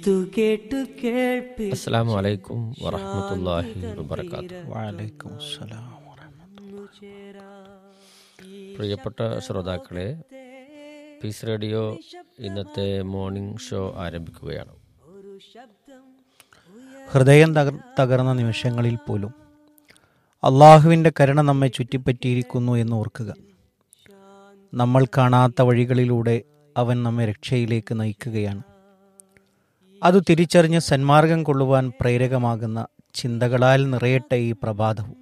കേട്ടു കേൾപ്പി അസ്സാം വലൈക്കും വറഹമത്തല്ലാഹി വബർക്കാത്തു വലൈക്കും അസ്സലാം പ്രിയപ്പെട്ട ശ്രോതാക്കളെ പീസ് റേഡിയോ ഇന്നത്തെ മോർണിംഗ് ഷോ ആരംഭിക്കുകയാണ് ഹൃദയം തകർ തകർന്ന നിമിഷങ്ങളിൽ പോലും അള്ളാഹുവിൻ്റെ കരുണ നമ്മെ ചുറ്റിപ്പറ്റിയിരിക്കുന്നു എന്ന് ഓർക്കുക നമ്മൾ കാണാത്ത വഴികളിലൂടെ അവൻ നമ്മെ രക്ഷയിലേക്ക് നയിക്കുകയാണ് അത് തിരിച്ചറിഞ്ഞ് സന്മാർഗം കൊള്ളുവാൻ പ്രേരകമാകുന്ന ചിന്തകളാൽ നിറയട്ടെ ഈ പ്രഭാതവും